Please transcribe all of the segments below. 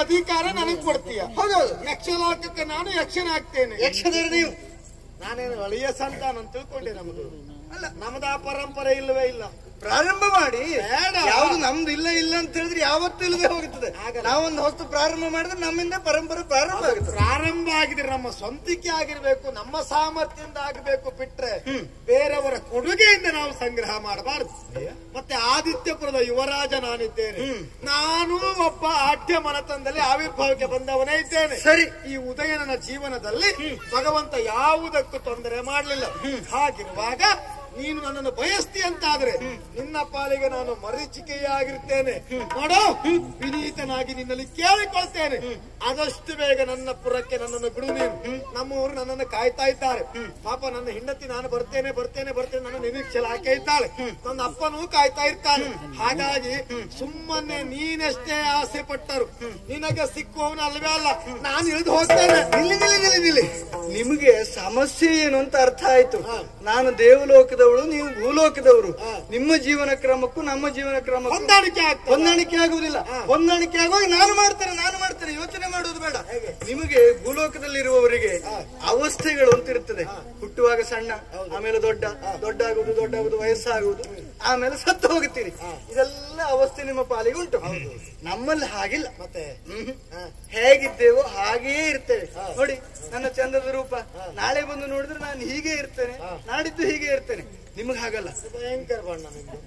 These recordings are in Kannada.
ಅಧಿಕಾರ ನನಗೆ ಕೊಡ್ತೀಯ ಹೌದೌದು ಯಕ್ಷಲೋಕಕ್ಕೆ ನಾನು ಯಕ್ಷನಾಗ್ತೇನೆ ಯಕ್ಷದೇವರು ನೀವು ನಾನೇನು ಒಳಿಯ ಸಂತಾನ ಅಂತ ತಿಳ್ಕೊಂಡೆ ನಮ್ದು ಅಲ್ಲ ನಮ್ದು ಆ ಪರಂಪರೆ ಇಲ್ಲವೇ ಇಲ್ಲ ಪ್ರಾರಂಭ ಮಾಡಿ ಬೇಡ. ಯಾವ್ದು ನಮ್ದು ಇಲ್ಲ ಇಲ್ಲ ಅಂತ ಹೇಳಿದ್ರೆ ಯಾವತ್ತೂ ಇಲ್ಲದೆ ಹೋಗುತ್ತದೆ ಆಗಲ್ಲ. ನಾವೊಂದು ಹೊತ್ತು ಪ್ರಾರಂಭ ಮಾಡಿದ್ರೆ ನಮ್ಮಿಂದ ಪರಂಪರೆ ಪ್ರಾರಂಭ ಆಗುತ್ತೆ ಪ್ರಾರಂಭ ಆಗಿದ್ರೆ ನಮ್ಮ ಸ್ವಂತಿಕೆ ಆಗಿರ್ಬೇಕು ನಮ್ಮ ಸಾಮರ್ಥ್ಯದಿಂದ ಆಗಬೇಕು ಬಿಟ್ರೆ ಬೇರೆಯವರ ಕೊಡುಗೆಯಿಂದ ನಾವು ಸಂಗ್ರಹ ಮಾಡಬಾರದು ಮತ್ತೆ ಆದಿತ್ಯಪುರದ ಯುವರಾಜ ನಾನಿದ್ದೇನೆ ನಾನು ಒಬ್ಬ ಆಢ್ಯ ಮನತನದಲ್ಲಿ ಆವಿರ್ಭಾವಕ್ಕೆ ಬಂದವನೇ ಇದ್ದೇನೆ ಸರಿ ಈ ಉದಯನನ ಜೀವನದಲ್ಲಿ ಭಗವಂತ ಯಾವುದಕ್ಕೂ ತೊಂದರೆ ಮಾಡಲಿಲ್ಲ ಹಾಗಿರುವಾಗ ನೀನು ನನ್ನನ್ನು ಬಯಸ್ತಿ ಅಂತಾದ್ರೆ ನಿನ್ನ ಪಾಲಿಗೆ ನಾನು ಮರೀಚಿಕೆಯಾಗಿರ್ತೇನೆ ನೋಡು ವಿನೀತನಾಗಿ ನಿನ್ನಲ್ಲಿ ಕೇಳಿಕೊಳ್ತೇನೆ ಆದಷ್ಟು ಬೇಗ ನನ್ನ ಪುರಕ್ಕೆ ನನ್ನನ್ನು ಬಿಡು ನೀನು ನಮ್ಮ ಊರು ನನ್ನನ್ನು ಕಾಯ್ತಾ ಇದ್ದಾರೆ ಪಾಪ ನನ್ನ ಹೆಂಡತಿ ನಾನು ಬರ್ತೇನೆ ಬರ್ತೇನೆ ಬರ್ತೇನೆ ನನ್ನ ನಿರೀಕ್ಷೆ ಹಾಕಿ ಇದ್ದಾಳೆ ನನ್ನ ಅಪ್ಪನೂ ಕಾಯ್ತಾ ಇರ್ತಾನೆ ಹಾಗಾಗಿ ಸುಮ್ಮನೆ ನೀನೆಷ್ಟೇ ಆಸೆ ಪಟ್ಟರು ನಿನಗೆ ಸಿಕ್ಕುವವನು ಅಲ್ವೇ ಅಲ್ಲ ನಾನು ಇಳಿದು ಹೋಗ್ತೇನೆ ನಿಲ್ಲಿ ನಿಲ್ಲಿ ನಿಲ್ಲಿ ನಿಲ್ಲಿ ನಿಮಗೆ ಸಮಸ್ಯೆ ಏನು ಅಂತ ಅರ್ಥ ಆಯ್ತು ನಾನು ದೇವಲೋಕದವಳು ನೀವು ಭೂಲೋಕದವರು ನಿಮ್ಮ ಜೀವನ ಕ್ರಮಕ್ಕೂ ನಮ್ಮ ಜೀವನ ಕ್ರಮಕ್ಕೂ ಹೊಂದಾಣಿಕೆ ಆಗ್ತದೆ ಹೊಂದಾಣಿಕೆ ಆಗುವುದಿಲ್ಲ ಹೊಂದಾಣಿಕೆ ಆಗುವಾಗ ನಾನು ಮಾಡ್ತೇನೆ ನಾನು ಮಾಡ್ತೇನೆ ಯೋಚನೆ ಮಾಡುವುದು ಬೇಡ ನಿಮಗೆ ಭೂಲೋಕದಲ್ಲಿರುವವರಿಗೆ ಅವಸ್ಥೆಗಳು ಅಂತ ಇರ್ತದೆ ಹುಟ್ಟುವಾಗ ಸಣ್ಣ ಆಮೇಲೆ ದೊಡ್ಡ ದೊಡ್ಡ ಆಗುವುದು ದೊಡ್ಡ ಆಗುವುದು ವಯಸ್ಸಾಗುವುದು ಆಮೇಲೆ ಸತ್ತು ಹೋಗುತ್ತೀರಿ ಇದೆಲ್ಲ ಅವಸ್ಥೆ ನಿಮ್ಮ ಪಾಲಿಗೆ ಉಂಟು ನಮ್ಮಲ್ಲಿ ಹಾಗಿಲ್ಲ ಮತ್ತೆ ಹ್ಮ್. ಹೇಗಿದ್ದೇವೋ ಹಾಗೆಯೇ ಇರ್ತೇವೆ ನೋಡಿ ನನ್ನ ಚಂದದ ರೂಪ ನಾಳೆ ಬಂದು ನೋಡಿದ್ರೆ ನಾನು ಹೀಗೆ ಇರ್ತೇನೆ ನಾಡಿದ್ದು ಹೀಗೆ ಇರ್ತೇನೆ ನಿಮಗೆ ಹಾಗಲ್ಲ ಭಯಂಕರ ಬಣ್ಣ ನಿಮ್ದು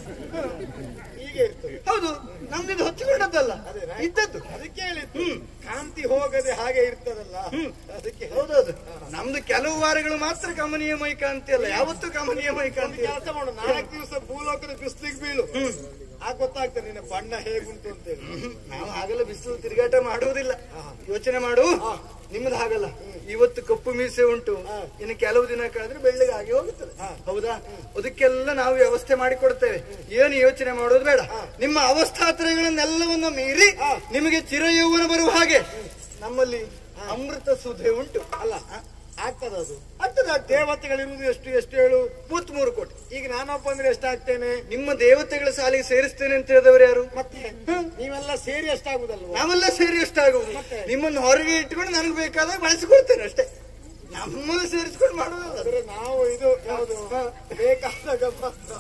ಹೀಗೆ ಇರ್ತದೆ ಹೌದು ನಮ್ದಿದು ಹೊಚ್ಚಿಕೊಂಡದ್ದಲ್ಲ ಇದ್ದದ್ದು ಅದಕ್ಕೆ ಹೇಳಿದ್ದು ಕಾಂತಿ ಹೋಗದೆ ಹಾಗೆ ಇರ್ತದಲ್ಲ ಅದಕ್ಕೆ ಹೌದೌದು ನಮ್ದು ಕೆಲವು ವಾರಗಳು ಮಾತ್ರ ಕಮನೀಯ ಮೈಕಾಂತಿ ಅಲ್ಲ ಯಾವತ್ತೂ ಕಮನೀಯ ಮೈಕಾಂತಿ ಅಲ್ಲ. ಕೆಲಸ ಮಾಡು ನಾಲ್ಕು ದಿವಸ ಭೂಲೋಕದ ಬಿಸ್ಲಿಗೆ ಬೀಳು ಆಗ ಗೊತ್ತಾಗ್ತದೆ ನಿನ್ನ ಬಣ್ಣ ಹೇಗುಂಟು ಅಂತೇಳಿ ನಾವು ಹಾಗೆಲ್ಲ ಬಿಸಿಲು ತಿರುಗಾಟ ಮಾಡುವುದಿಲ್ಲ ಯೋಚನೆ ಮಾಡು ನಿಮ್ಮದು ಹಾಗಲ್ಲ ಇವತ್ತು ಕಪ್ಪು ಮೀಸೆ ಉಂಟು ಇನ್ನು ಕೆಲವು ದಿನ ಕಳೆದ್ರೆ ಬೆಳ್ಳಗೆ ಆಗಿ ಹೋಗುತ್ತದೆ ಹೌದಾ ಅದಕ್ಕೆಲ್ಲ ನಾವು ವ್ಯವಸ್ಥೆ ಮಾಡಿಕೊಡ್ತೇವೆ ಏನು ಯೋಚನೆ ಮಾಡೋದು ಬೇಡ ನಿಮ್ಮ ಅವಸ್ಥಾತ್ರಗಳನ್ನೆಲ್ಲವನ್ನ ಮೀರಿ ನಿಮಗೆ ಚಿರಯೌವನ ಬರುವ ಹಾಗೆ ನಮ್ಮಲ್ಲಿ ಅಮೃತ ಸುಧೆ ಉಂಟು ಅಲ್ಲ ಆಗ್ತದ ಅದು ಆಗ್ತದ ದೇವತೆಗಳಿರುವುದು ಎಷ್ಟು ಎಷ್ಟು ಹೇಳು ಮೂವತ್ಮೂರು ಕೋಟಿ ಈಗ ನಾನೊಬ್ಬ ಅಂದ್ರೆ ಎಷ್ಟಾಗ್ತೇನೆ ನಿಮ್ಮ ದೇವತೆಗಳ ಸಾಲಿಗೆ ಸೇರಿಸ್ತೇನೆ ಅಂತ ಹೇಳಿದವರು ಯಾರು ಮತ್ತೆ ನೀವೆಲ್ಲ ಸೇರಿ ಎಷ್ಟಾಗುದಲ್ವ ನಾವೆಲ್ಲ ಸೇರಿ ಎಷ್ಟಾಗುವುದು ಮತ್ತೆ? ನಿಮ್ಮನ್ನು ಹೊರಗೆ ಇಟ್ಕೊಂಡು ನನಗೆ ಬೇಕಾದಾಗ ಬಳಸಿಕೊಳ್ತೇನೆ ಅಷ್ಟೇ ನಮ್ಮನ್ನು ಸೇರಿಸ್ಕೊಂಡು ಮಾಡುವುದಲ್ಲ ಅಂದ್ರೆ ನಾವು ಇದು ಯಾವುದು ಬೇಕಾದಾಗ ಮಾತ್ರ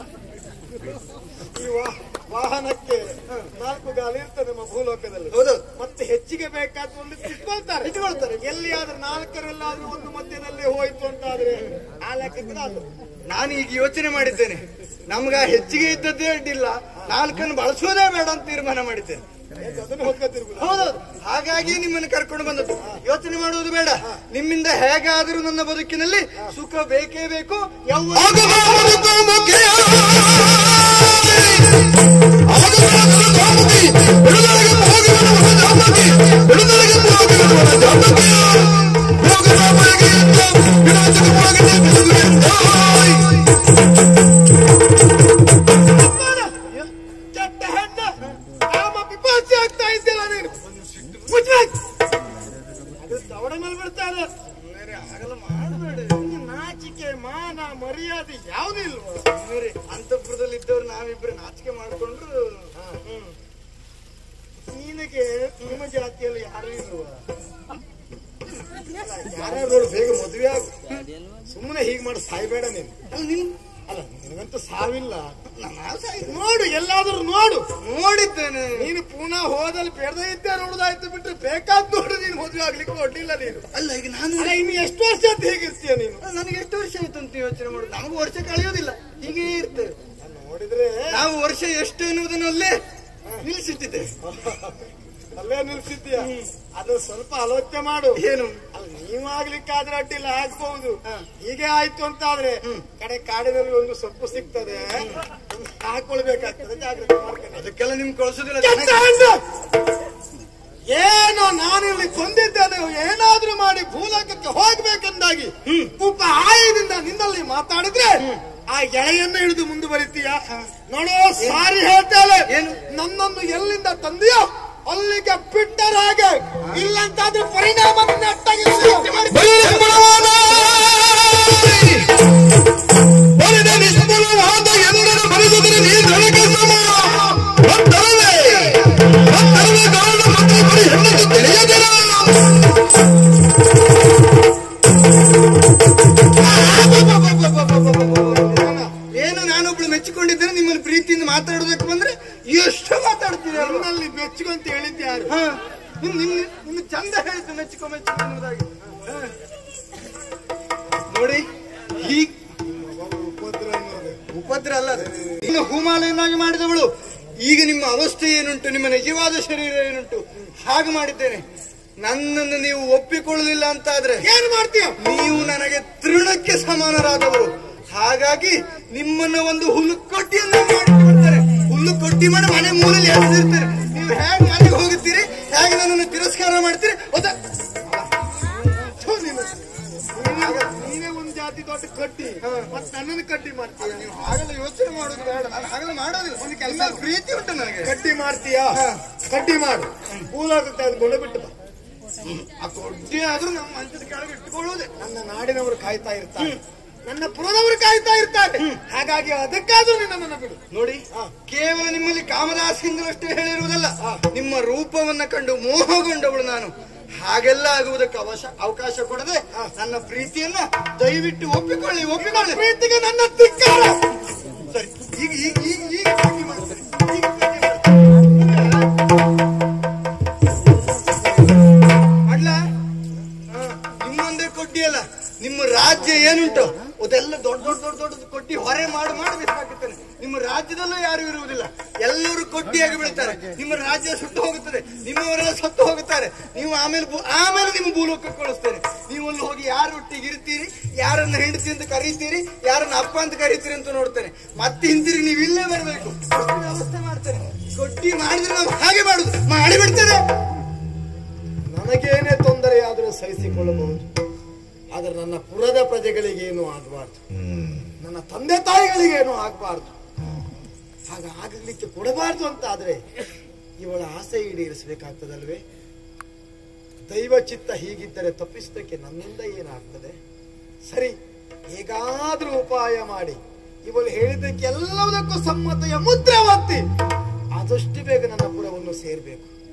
ಈ ವಾ- ವಾಹನಕ್ಕೆ ನಾಲ್ಕು ಗಾಲಿ ಇರ್ತದೆ ನಮ್ಮ ಭೂಲೋಕದಲ್ಲಿ ಹೌದೌದು ಮತ್ತೆ ಹೆಚ್ಚಿಗೆ ಬೇಕಾದ ಒಂದು ಇಟ್ಕೊಳ್ತಾರೆ ಇಟ್ಕೊಳ್ತಾರೆ. ಎಲ್ಲಿಯಾದ್ರೂ ನಾಲ್ಕರಲ್ಲಾದ್ರೂ ಒಂದು ಮಧ್ಯದಲ್ಲಿ ಹೋಯ್ತು ಅಂತಾದ್ರೆ ಆ ಲೆಕ್ಕಕ್ಕೆ ಅದು ನಾನು ಈಗ ಯೋಚನೆ ಮಾಡಿದ್ದೇನೆ ನಮ್ಗ ಹೆಚ್ಚಿಗೆ ಇದ್ದದ್ದೇ ಅಡ್ಡಿಲ್ಲ ನಾಲ್ಕನ್ನು ಬಳಸೋದೇ ಬೇಡ ಅಂತ ತೀರ್ಮಾನ ಮಾಡಿದ್ದೇನೆ ಅದನ್ನು ಹೊತ್ಕೊತಿರ್ಬೋದು ಹೌದೌದು ಹಾಗಾಗಿ ನಿಮ್ಮನ್ನು ಕರ್ಕೊಂಡು ಬಂದದ್ದು ಯೋಚನೆ ಮಾಡುವುದು ಬೇಡ ನಿಮ್ಮಿಂದ ಹೇಗಾದರೂ ನನ್ನ ಬದುಕಿನಲ್ಲಿ ಸುಖ ಬೇಕೇ ಬೇಕು ಯೌವನ ಕೆಟ್ಟ ಹೆಣ್ಣ ಕಾಮ ಪಿಪಾಸಿ ಆಗ್ತಾ ಇದ್ದಿಲ್ಲ ನೀನು ಮುಚ್ಬೇಕು. ಅದು ದವಡ ಮೇಲೆ ಬಿಡ್ತಾರೆ ಹಾಗೆಲ್ಲ ಮಾಡಬೇಡ ಈ ನಾಚಿಕೆ ಮಾನ ಮರ್ಯಾದೆ ಯಾವುದೂ ಇಲ್ವ ಬೇರೆ ಅಂತಃಪುರದಲ್ಲಿ ಇದ್ದವ್ರು ನಾವಿಬ್ರು ನಾಚಿಕೆ ಮಾಡಿಕೊಂಡ್ರು ನಿನಗೆ ನಿಮ್ಮ ಜಾತಿಯಲ್ಲಿ ಯಾರು ಇಲ್ವ ಯಾರು ಬೇಗ ಮದುವೆ ಆಗು ಸುಮ್ಮನೆ ಹೀಗೆ ಮಾಡಿ ಸಾಯ್ಬೇಡ ನೀನು ಅಲ್ಲ ನಿನ್ ಅಲ್ಲ ನಿನಗಂತೂ ಸಾವಿಲ್ಲ ನಾನು ಸಾಯ್ತು. ನೋಡು ಎಲ್ಲಾದ್ರೂ ನೋಡು ನೋಡಿದ್ದೇನೆ ನೀನು ಪುನಃ ಹೋದಲ್ಲಿ ಬೆಳೆದ ಇದ್ದೆ ನೋಡುದಾಯ್ತು ಬಿಟ್ರೆ ಬೇಕಾದ್ ನೋಡು ನೀನು ಮದುವೆ ಆಗ್ಲಿಕ್ಕೆ ಕೊಡ್ಲಿಲ್ಲ ನೀನು ಅಲ್ಲ ಈಗ ನಾನು ಅಲ್ಲ ಇನ್ನು ಎಷ್ಟು ವರ್ಷ ಅಂತ ಹೇಗಿರ್ತೀಯ ನೀನು ನನಗೆ ಎಷ್ಟು ವರ್ಷ ಆಯ್ತು ಅಂತ ಯೋಚನೆ ಮಾಡುದು ನಮಗೂ ವರ್ಷ ಕಳೆಯೋದಿಲ್ಲ ಹೀಗೆ ಇರ್ತೇವೆ ನಾನ್ ನೋಡಿದ್ರೆ ನಾವು ವರ್ಷ ಎಷ್ಟು ಎನ್ನುವುದನ್ನು ಅಲ್ಲೇ ನಿಲ್ಲಿಸಿಟ್ಟಿದ್ದೆ ಅಲ್ಲೇ ನಿಲ್ಸಿದ್ಯಾ ಅದು ಸ್ವಲ್ಪ ಆಲೋಚನೆ ಮಾಡು ಏನು ಅಲ್ಲ ನೀವಾಗ್ಲಿಕ್ಕಾದ್ರೆ ಅಡ್ಡಿಲ್ಲ ಆಗ್ಬಹುದು ಹೀಗೆ ಆಯ್ತು ಅಂತ ಆದ್ರೆ ಕಡೆ ಕಾಡಿನಲ್ಲಿ ಒಂದು ಸೊಪ್ಪು ಸಿಗ್ತದೆ ಹಾಕೊಳ್ಬೇಕಾಗ್ತದೆ ಜಾಗ್ರತೆ ಮಾಡ್ಕೊಂಡು ಅದಕ್ಕೆಲ್ಲ ನಿಮ್ ಕಳ್ಸೋದಿಲ್ಲ ಕೆಟ್ಟ ಹೆಣ್ಣು! ಏನೋ ನಾನಿಲ್ಲಿ ಕೊಂದಿದ್ದೇನೆ ಏನಾದ್ರೂ ಮಾಡಿ ಭೂಲೋಕಕ್ಕೆ ಹೋಗ್ಬೇಕೆಂದಾಗಿ ಉಪ ಆಯದಿಂದ ನಿನ್ನಲ್ಲಿ ಮಾತಾಡಿದ್ರೆ ಆ ಎಳೆಯನ್ನು ಹಿಡಿದು ಮುಂದುವರಿತೀಯ ನೋಡೋ ಸಾರಿ ಹೇಳ್ತೇನೆ ಏನು? ನನ್ನನ್ನು ಎಲ್ಲಿಂದ ತಂದೆಯೋ ಅಲ್ಲಿಗೆ ಬಿಟ್ಟರ ಹಾಗೆ ಇಲ್ಲಂತಾದ್ರೆ ಪರಿಣಾಮ ನಿನ್ನ ಅಟ್ಟಾಗಿ ಸೃಷ್ಟಿ ಮಾಡಿ- ನಿಸ್ಫಲವಾದ ಮೆಚ್ಚಿಕೊಂಡಿದ್ದೇನೆ ನಿಮ್ಮನ್ನು ಪ್ರೀತಿಯಿಂದ ಮಾತಾಡೋದಕ್ಕೆ ಬಂದ್ರೆ ಎಷ್ಟು ಮಾತಾಡ್ತೀರಿ ಅಲ್ವಾ ನನ್ನಲ್ಲಿ ಬೆಚ್ಚಗು ಅಂತ ಹೇಳಿದ್ದೆ ಯಾರು ಹಾ ನಿಮ್ ನಿಮ್ ನಿಮ್ ಚಂದ ಹೇಳಿದ್ದು ಮೆಚ್ಚಿಕೊ ಮೆಚ್ಚಿಕೊ ಅನ್ನೋದಾಗಿ ಹಾ. ನೋಡಿ ಹೀಗ್ ಉಪದ್ರ ಅನ್ನೋದು ಉಪದ್ರ ಅಲ್ಲ ಅದು. ಇನ್ನು ಹೂಮಾಲೆಯನ್ನಾಗಿ ಮಾಡಿದವಳು ಈಗ ನಿಮ್ಮ ಅವಸ್ಥೆ ಏನುಂಟು ನಿಮ್ಮ ನಿಜವಾದ ಶರೀರ ಏನುಂಟು ಹಾಗೆ ಮಾಡಿದ್ದೇನೆ ನನ್ನನ್ನು ನೀವು ಒಪ್ಪಿಕೊಳ್ಳಲಿಲ್ಲ ಅಂತ ಆದ್ರೆ ಏನ್ ಮಾಡ್ತೀಯ ನೀವು ನನಗೆ ತೃಣಕ್ಕೆ ಸಮಾನರಾದವರು ಹಾಗಾಗಿ ನಿಮ್ಮನ್ನ ಒಂದು ಹುಲ್ಲು ಕೊಟ್ಟಿಯನ್ನು ಮಾಡಿಕೊಡ್ತಾರೆ ಹುಲ್ಲು ಕೊಟ್ಟಿ ಮಾಡಿ ಮನೆ ಮೂಲೆಯಲ್ಲಿ ಎಳೆದಿರ್ತಾರೆ ನೀವು ಹೇಗೆ ಮನೆಗೆ ಹೋಗುತ್ತೀರಿ ಹೇಗೆ ನನ್ನನ್ನು ತಿರಸ್ಕಾರ ಮಾಡ್ತೀರಿ ಹೌದಾ ಥು, ನೀನು. ನೀನೇ- ನೀನೇ ಒಂದ್ ಜಾತಿ ದೊಡ್ಡ ಕಡ್ಡಿ ಮತ್ ನನ್ನನ್ನು ಕಡ್ಡಿ ಮಾಡ್ತೀಯ ನೀವು ಹಾಗೆಲ್ಲ ಯೋಚನೆ ಮಾಡೋದು ಬೇಡ ನಾನು ಹಾಗೆಲ್ಲ ಮಾಡೋದಿಲ್ಲ ಒಂದು ಕೆಲಸ ಪ್ರೀತಿ ಉಂಟು ನನಗೆ ಕಡ್ಡಿ ಮಾಡ್ತೀಯಾ ಕಡ್ಡಿ ಮಾಡು ಭೂಲೋಕಕ್ಕೆ ಅದು ಗುಣ ಬಿಟ್ಟು ಬಾ ಆ ಕೊಡ್ಡಿ ಆದ್ರೂ ನಮ್ಮ ಮಂಚದ ಕೆಳಗೆ ಇಟ್ಕೊಳ್ಳೋದೆ ನನ್ನ ನಾಡಿನವರು ಕಾಯ್ತಾ ಇರ್ತಾರೆ ನನ್ನ ಪುರದವರು ಕಾಯ್ತಾ ಇರ್ತಾರೆ ಹಾಗಾಗಿ ಅದಕ್ಕಾದ್ರೂ ನಿನ್ನನ್ನು ಬಿಡು ನೋಡಿ ಕೇವಲ ನಿಮ್ಮಲ್ಲಿ ಕಾಮದಾಸಿಂಗಳಷ್ಟೇ ಹೇಳಿರುವುದಲ್ಲ ನಿಮ್ಮ ರೂಪವನ್ನ ಕಂಡು ಮೋಹಗೊಂಡವಳು ನಾನು ಹಾಗೆಲ್ಲ ಆಗುವುದಕ್ಕೆ ಅವಶ ಅವಕಾಶ ಕೊಡದೆ ನನ್ನ ಪ್ರೀತಿಯನ್ನ ದಯವಿಟ್ಟು ಒಪ್ಪಿಕೊಳ್ಳಿ ಒಪ್ಪಿಕೊಳ್ಳಿ ಪ್ರೀತಿಗೆ ನನ್ನ ತಿಕ್ಕಾರ ಸರಿ ಈಗ ಈಗ ಈಗ ಈಗ ಪ್ರೀತಿ ಮಾಡ್ತಾರೆ ಈಗ ಪ್ರೀತಿ ಮಾಡ್ಲ ನಿಮ್ಮೊಂದೇ ಕೊಡ್ಡಿ ಅಲ್ಲ ನಿಮ್ಮ ರಾಜ್ಯ ಏನುಂಟು ಅದೆಲ್ಲ ದೊಡ್ಡ ದೊಡ್ಡ ದೊಡ್ಡ ದೊಡ್ಡ ಕೊಟ್ಟಿ ಹೊರೆ ಮಾಡಿ ಮಾಡಿ ಬಿಸಾಕುತ್ತಾನೆ ನಿಮ್ಮ ರಾಜ್ಯದಲ್ಲೂ ಯಾರು ಇರುವುದಿಲ್ಲ ಎಲ್ಲರೂ ಕೊಟ್ಟಿಯಾಗಿ ಬೀಳ್ತಾರೆ ನಿಮ್ಮ ರಾಜ್ಯ ಸುಟ್ಟು ಹೋಗುತ್ತದೆ ನಿಮ್ಮವರೆಲ್ಲ ಸತ್ತು ಹೋಗುತ್ತಾರೆ ನೀವು ಆಮೇಲೆ ಭೂ- ಆಮೇಲೆ ನಿಮ್ಮ ಭೂಲೋಕಕ್ಕೆ ಕಳಿಸ್ತೇನೆ ನೀವು ಅಲ್ಲಿ ಹೋಗಿ ಯಾರು ಒಟ್ಟಿಗೆ ಇರ್ತೀರಿ ಯಾರನ್ನ ಹೆಂಡತಿ ಅಂತ ಕರೀತೀರಿ ಯಾರನ್ನ ಅಪ್ಪ ಅಂತ ಕರೀತೀರಿ ಅಂತ ನೋಡ್ತೇನೆ ಮತ್ತೆ ಹಿಂತಿರುಗಿ ನೀವು ಇಲ್ಲೇ ಬರಬೇಕು ವ್ಯವಸ್ಥೆ ಮಾಡ್ತೇನೆ ಕೊಟ್ಟಿ ಮಾಡಿದ್ರೆ ನಾವು ಹಾಗೆ ಮಾಡುದು ಮಾಡಿ ಬಿಡ್ತೇನೆ ನನಗೇನೇ ತೊಂದರೆಯಾದರೂ ಸಹಿಸಿಕೊಳ್ಳಬಹುದು ಆದರೆ ನನ್ನ ಪುರದ ಪ್ರಜೆಗಳಿಗೇನು ಆಗಬಾರ್ದು ನನ್ನ ತಂದೆ ತಾಯಿಗಳಿಗೇನು ಆಗಬಾರ್ದು ಹಾಗ ಆಗಲಿಕ್ಕೆ ಕೊಡಬಾರ್ದು ಅಂತ ಆದ್ರೆ ಇವಳ ಆಸೆ ಈಡೇರಿಸಬೇಕಾಗ್ತದಲ್ವೇ ದೈವ ಚಿತ್ತ ಹೀಗಿದ್ದರೆ ತಪ್ಪಿಸೋದಕ್ಕೆ ನನ್ನಿಂದ ಏನಾಗ್ತದೆ ಸರಿ ಹೇಗಾದ್ರೂ ಉಪಾಯ ಮಾಡಿ ಇವಳು ಹೇಳಿದ್ದಕ್ಕೆಲ್ಲದಕ್ಕೂ ಸಮ್ಮತೆಯ ಮುದ್ರೆ ಒತ್ತಿ ಆದಷ್ಟು ಬೇಗ ನನ್ನ ಪುರವನ್ನು ಸೇರ್ಬೇಕು